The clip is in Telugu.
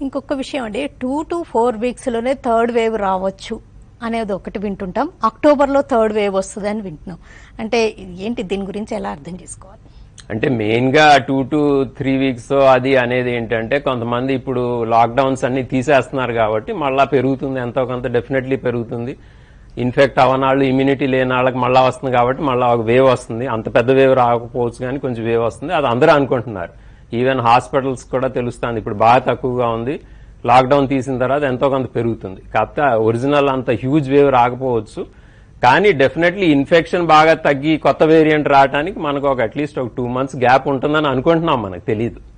ఇంకొక విషయం అండి టూ టు ఫోర్ వీక్స్ లోనే థర్డ్ వేవ్ రావచ్చు అనేది ఒకటి వింటుంటాం అక్టోబర్ లో థర్డ్ వేవ్ వస్తుంది అని వింటున్నాం అంటే ఏంటి దీని గురించి ఎలా అర్థం చేసుకోవాలి అంటే మెయిన్ గా టూ టు త్రీ వీక్స్ అది అనేది ఏంటంటే కొంతమంది ఇప్పుడు లాక్డౌన్స్ అన్ని తీసేస్తున్నారు కాబట్టి మళ్ళా పెరుగుతుంది ఎంతో కొంత డెఫినెట్లీ పెరుగుతుంది ఇన్ఫెక్ట్ అవనాళ్ళు ఇమ్యూనిటీ లేని వాళ్ళకి మళ్ళా వస్తుంది కాబట్టి మళ్ళీ ఒక వేవ్ వస్తుంది అంత పెద్ద వేవ్ రాకపోవచ్చు కానీ కొంచెం వేవ్ వస్తుంది అది అందరూ అనుకుంటున్నారు ఈవెన్ హాస్పిటల్స్ కూడా తెలుస్తుంది ఇప్పుడు బాగా తక్కువగా ఉంది లాక్డౌన్ తీసిన తర్వాత ఎంతో కొంత పెరుగుతుంది కాకపోతే ఒరిజినల్ అంత హ్యూజ్ వేవ్ రాకపోవచ్చు కానీ డెఫినెట్లీ ఇన్ఫెక్షన్ బాగా తగ్గి కొత్త వేరియంట్ రావడానికి మనకు ఒక అట్లీస్ట్ ఒక టూ మంత్స్ గ్యాప్ ఉంటుందని అనుకుంటున్నాం మనకు తెలియదు